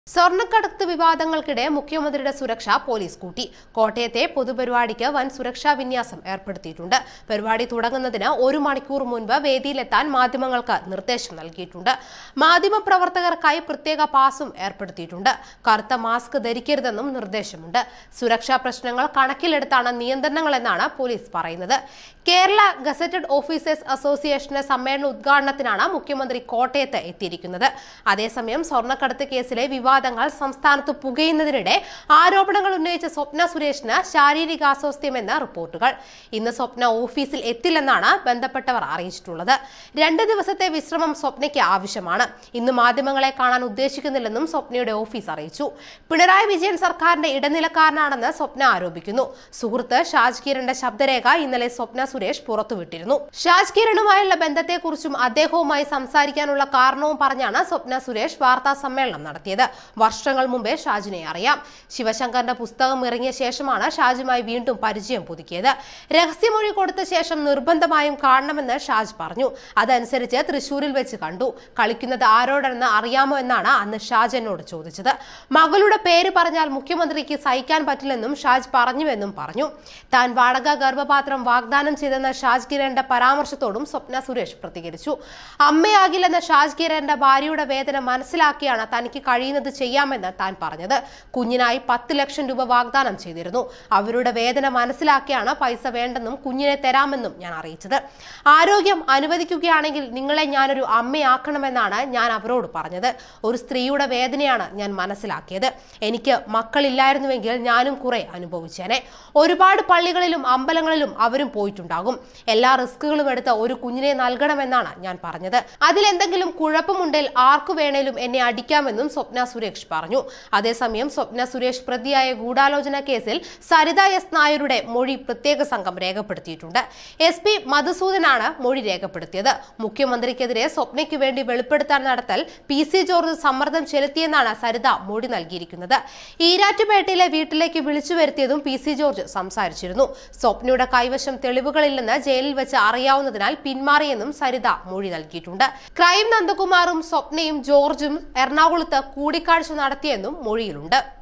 സ്വർണ്ണക്കടത്ത് വിവാദങ്ങൾക്കിടെ മുഖ്യമന്ത്രിയുടെ സുരക്ഷ പോലീസ് കൂട്ടി കോട്ടയത്തെ പൊതുപരിപാടിക്ക് വൻ സുരക്ഷാ വിന്യാസം ഏർപ്പെടുത്തിയിട്ടുണ്ട് പരിപാടി തുടങ്ങുന്നതിന് ഒരു മണിക്കൂർ മുൻപ് വേദിയിലെത്താൻ മാധ്യമങ്ങൾക്ക് നിർദ്ദേശം നൽകിയിട്ടുണ്ട് മാധ്യമപ്രവർത്തകർക്കായി പ്രത്യേക പാസും ഏർപ്പെടുത്തിയിട്ടുണ്ട് കറുത്ത മാസ്ക് ധരിക്കരുതെന്നും നിർദ്ദേശമുണ്ട് സുരക്ഷാ പ്രശ്നങ്ങൾ കണക്കിലെടുത്താണ് നിയന്ത്രണങ്ങളെന്നാണ് പോലീസ് പറയുന്നത് കേരള ഗസറ്റഡ് ഓഫീസേഴ്സ് അസോസിയേഷന്റെ സമ്മേളന ഉദ്ഘാടനത്തിനാണ് മുഖ്യമന്ത്രി കോട്ടയത്ത് എത്തിയിരിക്കുന്നത് അതേസമയം സ്വർണ്ണക്കടത്ത് കേസിലെ വിവാദങ്ങൾ സംസ്ഥാനത്ത് പുകയുന്നതിനിടെ ആരോപണങ്ങൾ ഉന്നയിച്ച സ്വപ്ന സുരേഷിന് ശാരീരികാസ്വാസ്ഥ്യമെന്ന് റിപ്പോർട്ടുകൾ ഇന്ന് സ്വപ്ന ഓഫീസിൽ എത്തില്ലെന്നാണ് ബന്ധപ്പെട്ടവർ അറിയിച്ചിട്ടുള്ളത് രണ്ട് ദിവസത്തെ വിശ്രമം സ്വപ്നയ്ക്ക് ആവശ്യമാണ് ഇന്ന് മാധ്യമങ്ങളെ കാണാൻ ഉദ്ദേശിക്കുന്നില്ലെന്നും സ്വപ്നയുടെ ഓഫീസ് അറിയിച്ചു പിണറായി വിജയൻ സർക്കാരിന്റെ ഇടനിലക്കാരനാണെന്ന് സ്വപ്ന ആരോപിക്കുന്നു സുഹൃത്ത് ഷാജ് കിരണിന്റെ ശബ്ദരേഖ ഇന്നലെ സ്വപ്ന സുരേഷ് പുറത്തുവിട്ടിരുന്നു ഷാജ് കിരണുമായുള്ള ബന്ധത്തെക്കുറിച്ചും അദ്ദേഹവുമായി സംസാരിക്കാനുള്ള കാരണവും പറഞ്ഞാണ് സ്വപ്ന സുരേഷ് വാർത്താ സമ്മേളനം നടത്തിയത് വർഷങ്ങൾ മുമ്പേ ഷാജിനെ അറിയാം ശിവശങ്കറിന്റെ പുസ്തകം ഇറങ്ങിയ ശേഷമാണ് ഷാജുമായി വീണ്ടും പരിചയം പുതുക്കിയത് രഹസ്യമൊഴി കൊടുത്ത ശേഷം നിർബന്ധമായും കാണണമെന്ന് ഷാജ് പറഞ്ഞു അതനുസരിച്ച് തൃശൂരിൽ വെച്ച് കണ്ടു കളിക്കുന്നത് ആരോടെന്ന് അറിയാമോ എന്നാണ് അന്ന് ഷാജ് എന്നോട് ചോദിച്ചത് മകളുടെ പേര് പറഞ്ഞാൽ മുഖ്യമന്ത്രിക്ക് സഹിക്കാൻ പറ്റില്ലെന്നും ഷാജ് പറഞ്ഞുവെന്നും പറഞ്ഞു താൻ വാടക ഗർഭപാത്രം വാഗ്ദാനം ചെയ്തെന്ന ഷാജ് കിരണിന്റെ പരാമർശത്തോടും സ്വപ്ന സുരേഷ് പ്രതികരിച്ചു അമ്മയാകില്ലെന്ന ഷാജ് കിരണിന്റെ ഭാര്യയുടെ വേദന മനസ്സിലാക്കിയാണ് തനിക്ക് കഴിയുന്നത് ചെയ്യാമെന്ന് താൻ പറഞ്ഞത് കുഞ്ഞിനായി പത്ത് ലക്ഷം രൂപ വാഗ്ദാനം ചെയ്തിരുന്നു അവരുടെ വേദന മനസ്സിലാക്കിയാണ് പൈസ വേണ്ടെന്നും കുഞ്ഞിനെ തരാമെന്നും ഞാൻ അറിയിച്ചത് ആരോഗ്യം അനുവദിക്കുകയാണെങ്കിൽ നിങ്ങളെ ഞാനൊരു അമ്മയാക്കണമെന്നാണ് ഞാൻ അവരോട് പറഞ്ഞത് ഒരു സ്ത്രീയുടെ വേദനയാണ് ഞാൻ മനസ്സിലാക്കിയത് എനിക്ക് മക്കളില്ലായിരുന്നുവെങ്കിൽ ഞാനും കുറെ അനുഭവിച്ചേനെ ഒരുപാട് പള്ളികളിലും അമ്പലങ്ങളിലും അവരും പോയിട്ടുണ്ടാകും എല്ലാ റിസ്കുകളും എടുത്ത് ഒരു കുഞ്ഞിനെ നൽകണമെന്നാണ് ഞാൻ പറഞ്ഞത് അതിലെന്തെങ്കിലും കുഴപ്പമുണ്ടെങ്കിൽ ആർക്കു വേണേലും എന്നെ അടിക്കാമെന്നും സ്വപ്ന സുരേഷ് പറഞ്ഞു അതേസമയം സ്വപ്ന സുരേഷ് പ്രതിയായ ഗൂഢാലോചന കേസിൽ സരിത എസ് നായരുടെ മൊഴി പ്രത്യേക സംഘം രേഖപ്പെടുത്തിയിട്ടുണ്ട് എസ് പി മധുസൂദനാണ് മൊഴി രേഖപ്പെടുത്തിയത് മുഖ്യമന്ത്രിക്കെതിരെ സ്വപ്നയ്ക്ക് വേണ്ടി വെളിപ്പെടുത്താൻ നടത്തൽ പി സി ജോർജ് സമ്മർദ്ദം ചെലുത്തിയെന്നാണ് സരിത മൊഴി നൽകിയിരിക്കുന്നത് ഈരാറ്റുപേട്ടയിലെ വീട്ടിലേക്ക് വിളിച്ചു വരുത്തിയതും പി സി ജോർജ് സംസാരിച്ചിരുന്നു സ്വപ്നയുടെ കൈവശം തെളിവുകളില്ലെന്ന് ജയിലിൽ വെച്ച് അറിയാവുന്നതിനാൽ പിന്മാറിയെന്നും സരിത മൊഴി നൽകിയിട്ടുണ്ട് ക്രൈം നന്ദകുമാറും സ്വപ്നയും ജോർജും എറണാകുളത്ത് കൂടിക്കാഴ്ച നടത്തിയെന്നും മൊഴിയിലുണ്ട്